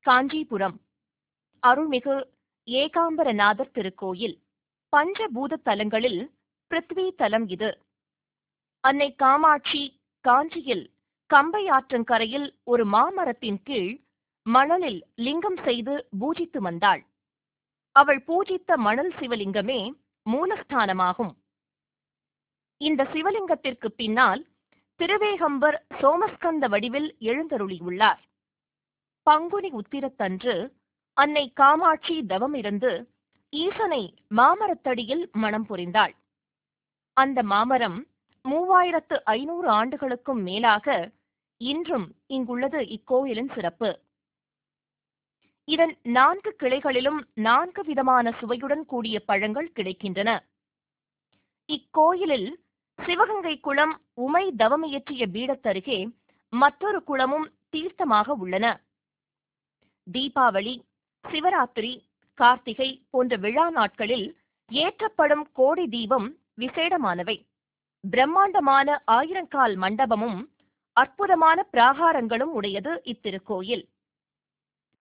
காஞ்சிபுரம் அருள்மிகு ஏகாம்பரநாதர் திருக்கோயில் பஞ்சபூத தலங்களில் பிருத்வி தலம் இது அன்னை காமாட்சி காஞ்சியில் கம்பை ஆற்றங்கரையில் ஒரு மாமரத்தின் கீழ் மணலில் லிங்கம் செய்து பூஜித்து வந்தாள் அவள் பூஜித்த மணல் சிவலிங்கமே மூலஸ்தானமாகும் இந்த சிவலிங்கத்திற்கு பின்னால் திருவேகம்பர் சோமஸ்கந்த வடிவில் எழுந்தருளியுள்ளார் பங்குனி உத்திரத்தன்று அன்னை காமாட்சி தவமிருந்து ஈசனை மாமரத்தடியில் மணம் புரிந்தாள் அந்த மாமரம் மூவாயிரத்து ஐநூறு ஆண்டுகளுக்கும் மேலாக இன்றும் இங்குள்ளது இக்கோயிலின் சிறப்பு இதன் நான்கு கிளைகளிலும் நான்கு விதமான சுவையுடன் கூடிய பழங்கள் கிடைக்கின்றன இக்கோயிலில் சிவகங்கை குளம் உமை தவமியற்றிய பீடத்தருகே மற்றொரு குளமும் தீர்த்தமாக உள்ளன தீபாவளி சிவராத்திரி கார்த்திகை போன்ற விழா நாட்களில் ஏற்றப்படும் கோடி தீபம் விசேடமானவை பிரம்மாண்டமான ஆயிரங்கால் மண்டபமும் அற்புதமான பிராகாரங்களும் உடையது இத்திருக்கோயில்